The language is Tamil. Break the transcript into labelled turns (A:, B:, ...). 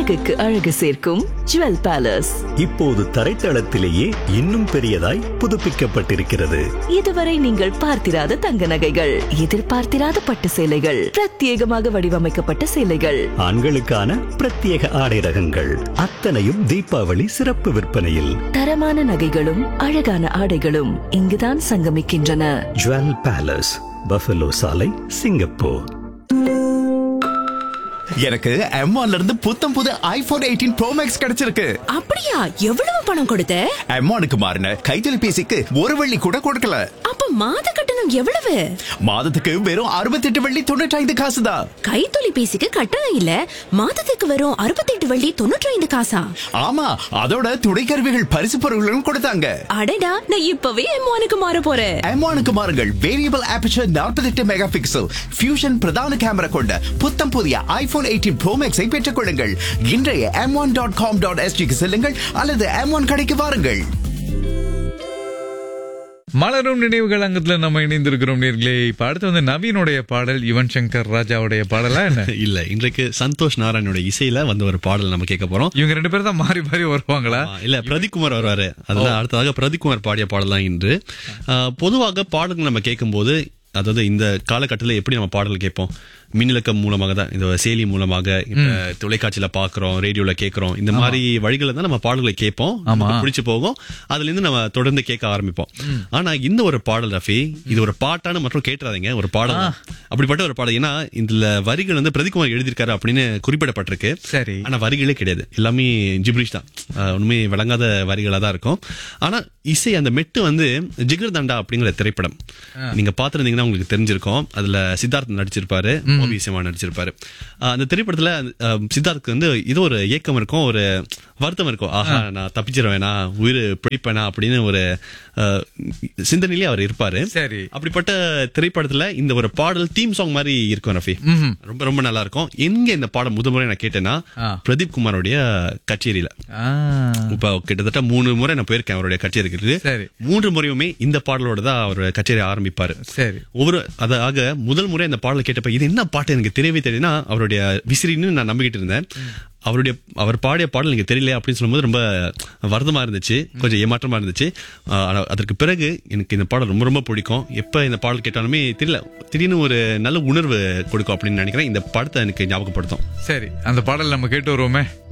A: அழகுக்கு அழகு சேர்க்கும் ஜுவல் பேலஸ்
B: இப்போது தரைத்தளத்திலேயே இன்னும் பெரியதாய் புதுப்பிக்கப்பட்டிருக்கிறது
A: இதுவரை நீங்கள் பார்த்திராத தங்க நகைகள் எதிர்பார்த்திராத பட்டு சேலைகள் பிரத்யேகமாக வடிவமைக்கப்பட்ட சேலைகள்
B: ஆண்களுக்கான பிரத்யேக ஆடை ரகங்கள் அத்தனையும் தீபாவளி சிறப்பு விற்பனையில்
A: தரமான நகைகளும் அழகான ஆடைகளும் இங்குதான் சங்கமிக்கின்றன
B: ஜுவல் பேலஸ் பஃபலோ சாலை சிங்கப்பூர்
C: எனக்கு M1 இருந்து புத்தம் புது ஐபோன் எயிட்டீன் ப்ரோ மேக்ஸ் கிடைச்சிருக்கு
D: அப்படியா எவ்வளவு பணம் கொடுத்த
C: M1க்கு மாறின கைத்தொலைபேசிக்கு ஒரு வெள்ளி கூட கொடுக்கல
D: அப்ப மாத கட்டணம் எவ்வளவு
C: மாதத்துக்கு வெறும் 68 வெள்ளி தொண்ணூற்றி ஐந்து காசு தான்
D: கைத்தொலைபேசிக்கு கட்டணம் இல்ல மாதத்துக்கு வரும் அறுபத்தெட்டு வள்ளி தொண்ணூற்றி ஐந்து காசா
C: ஆமா அதோட துணைக்கருவிகள் பரிசு பொருட்களும் கொடுத்தாங்க
D: அடடா நான் இப்பவே எம்மானுக்கு மாற போறேன்
C: M1க்கு மாறுங்கள் variable aperture 48 megapixel fusion பிரதான கேமரா கொண்ட புத்தம் புதிய ஐபோன் எயிட்டீன் ப்ரோ மேக்ஸை பெற்றுக் கொள்ளுங்கள் இன்றைய M one dot com dot எஸ்டிக்கு செல்லுங்கள் அல்லது எம் ஒன் கடைக்கு வாருங்கள்
E: மலரும் நினைவுகள் அங்கத்துல நம்ம இணைந்திருக்கிறோம் நேர்களே இப்ப அடுத்து வந்து நவீனுடைய பாடல் யுவன் சங்கர் ராஜாவுடைய பாடலா என்ன
F: இல்ல இன்றைக்கு சந்தோஷ் நாராயணோட இசையில வந்து ஒரு பாடல் நம்ம கேட்க போறோம்
E: இவங்க ரெண்டு பேரும் தான் மாறி மாறி வருவாங்களா
F: ஆ, இல்ல பிரதீப்குமார் வருவாரு அதுல அடுத்ததாக பிரதீப்குமார் பாடிய பாடல் தான் இன்று ஆ, பொதுவாக பாடல்கள் நம்ம கேட்கும்போது அதாவது இந்த காலகட்டத்தில் எப்படி நம்ம பாடல் கேட்போம் மின்னலக்கம் மூலமாக தான் இந்த செயலி மூலமாக இப்ப தொலைக்காட்சியில பாக்குறோம் ரேடியோல கேட்கறோம் இந்த மாதிரி வழிகளை தான் நம்ம பாடல்களை கேட்போம்
E: ஆமா.
F: நமக்கு பிடிச்சு போகும் அதுல இருந்து நம்ம தொடர்ந்து கேட்க ஆரம்பிப்போம் ஆனா இந்த ஒரு பாடல் ரஃபி இது ஒரு பாட்டான மற்றும் கேட்டுறாதீங்க ஒரு பாடல் தான். அப்படிப்பட்ட ஒரு பாடல் ஏன்னா இதுல வரிகள் வந்து பிரதீப்குமார் எழுதியிருக்காரு அப்படின்னு குறிப்பிடப்பட்டிருக்கு
E: சரி.
F: ஆனா வரிகளே கிடையாது எல்லாமே ஜிப்ரிஷ் தான் ஆஹ் உண்மை விளங்காத வரிகளா தான் இருக்கும் ஆனா இசை அந்த மெட்டு வந்து ஜிகர் தண்டா அப்படிங்கிற திரைப்படம் நீங்க பாத்துருந்தீங்கன்னா உங்களுக்கு தெரிஞ்சிருக்கும் அதுல சித்தார்த் நடிச்சிருப்பாரு ஓபி சிவா நடிச்சிருப்பாரு ஆஹ் அந்த திரைப்படத்துல ஆஹ் சித்தார்த்துக்கு வந்து இது ஒரு ஏக்கம் இருக்கும் ஒரு வருத்தம் இருக்கும் ஆஹா நான் தப்பிச்சிருவேனா உயிர் பிடிப்பேனா அப்படின்னு ஒரு ஆஹ் சிந்தனையிலே அவர் இருப்பாரு
E: சரி.
F: அப்படிப்பட்ட திரைப்படத்துல இந்த ஒரு பாடல் தீம் சாங் மாதிரி இருக்கும் ரஃபி ரொம்ப ரொம்ப நல்லா இருக்கும் எங்க இந்த பாடம் முதல் முறை நான் கேட்டேன்னா
E: ஆ.
F: பிரதீப் குமாரோடைய கச்சேரியில
E: ஆ,
F: இப்ப கிட்டத்தட்ட மூணு முறை நான் போயிருக்கேன் அவருடைய கச்சேரிக்கு
E: சரி.
F: மூன்று முறையுமே இந்த பாடலோட தான் அவர் கச்சேரி ஆரம்பிப்பாரு
E: சரி.
F: ஒவ்வொரு அதாக முதல் முறை அந்த பாடலை கேட்டப்ப இது என்ன பாட்டு எனக்கு தெரியவே தெரியுதுன்னா அவருடைய விசிறின்னு நான் நம்பிக்கிட்டு இருந்தேன் அவருடைய அவர் பாடிய பாடல் எனக்கு தெரியல அப்படின்னு சொல்லும்போது ரொம்ப வருத்தமா இருந்துச்சு கொஞ்சம் ஏமாற்றமா இருந்துச்சு ஆஹ் ஆனா அதற்கு பிறகு எனக்கு இந்த பாடல் ரொம்ப ரொம்ப பிடிக்கும் எப்ப இந்த பாடல் கேட்டாலுமே தெரியல திடீர்னு ஒரு நல்ல உணர்வு கொடுக்கும் அப்படின்னு நினைக்கிறேன் இந்த படத்தை எனக்கு ஞாபகப்படுத்தும்
E: சரி அந்த பாடல் நம்ம கேட்டு வருவோமே